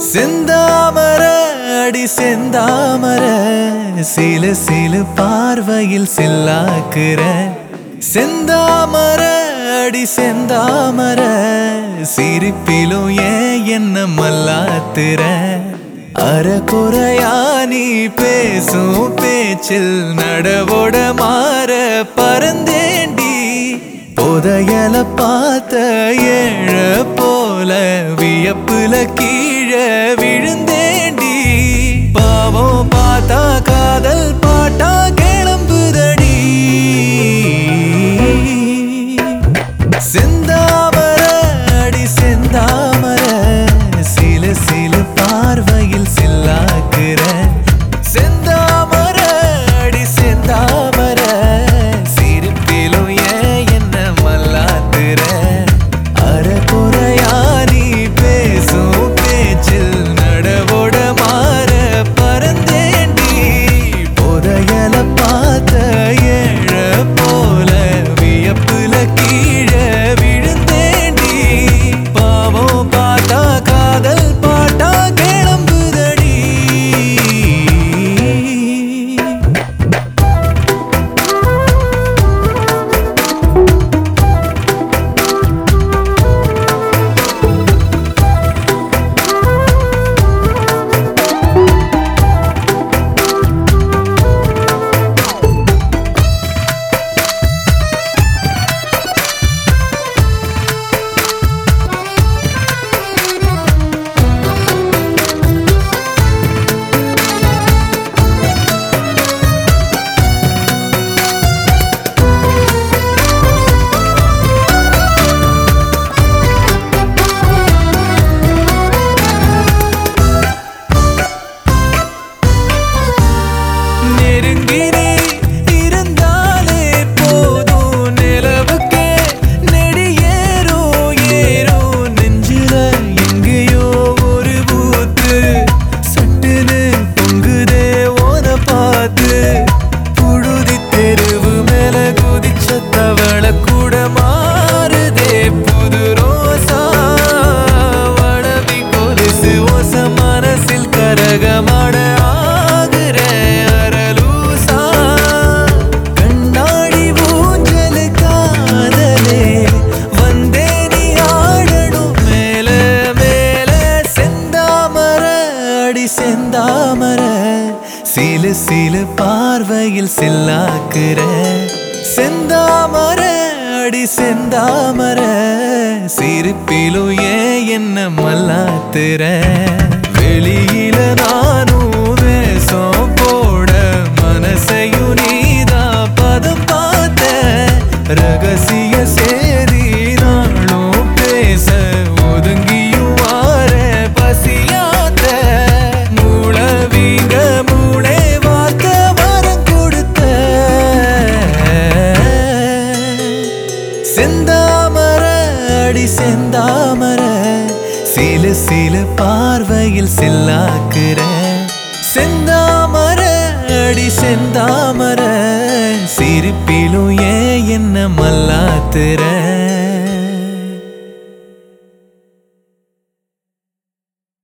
செந்தாமர அடி செந்தாமர சிலு சிலு பார்வையில் சில்லாக்குற செந்தாமர அடி செந்தாமர சிரிப்பிலும் ஏன் என்ன மல்லாத்துற அறக்குறையா நீ பேசும் பேச்சில் நடவோட மாற பறந்தேண்டி புதையல பார்த்த ஏழ போல வியப்புல கீழே விழுந்தேண்டி பாவம் பார்த்தா காதல் பாட்டா கிளம்புதடி செந்தாமர அடி செந்தாமர சில சில பார்வையில் சில்லாக்குற செந்தாமர அடி செந்தாமர சிரிப்பிலும் ஏன் என்ன மல்லாத்துற அறக்குறையா நீ பேசும் பேச்சில் நடவோட மாற பறந்தேண்டி புதையல பார்த்த ஏழ போல வியப்புல கீழே விழுந்தேண்டி பாவம் பார்த்தா காதல் பாட்டா கிளம்புதடி நெருங்கி நீ இருந்தாலே போதும் நிலவுக்கே நெடியேறோ ஏறோ நெஞ்சில எங்கேயோ ஒரு பூத்து சட்டுன்னு பொங்குதே ஓன பார்த்து புழுதி தெருவு மேல குதிச்ச தவள கூட மாறுதே புது ரோசா வடவி கொலுசு ஓச மனசில் கரகமாட ஆகுற அரலூசா கண்ணாடி ஊஞ்சல் காதலே வந்தே நீ ஆடணும் மேல மேல செந்தாமர அடி செந்தாமர சிலு சிலு பார்வையில் சில்லாக்குற செந்தாமர அடி செந்தாமர சிரிப்பிலும் ஏன் என்ன மல்லாத்துற வெளியில நானும் வேஷம் போட மனசையும் நீதான் பதம் பார்த்த ரகசிய சேதி நாளும் பேச ஒதுங்கியும் வார பசியாத்த மூளவீங்க மூளை வார்த்த வரம் கொடுத்த செந்தாமர அடி செந்தாமர சிலு சிலு பார்வையில் சில்லாக்குற செந்தாமர அடி செந்தாமர சிரிப்பிலும் ஏன் என்ன மல்லாத்துற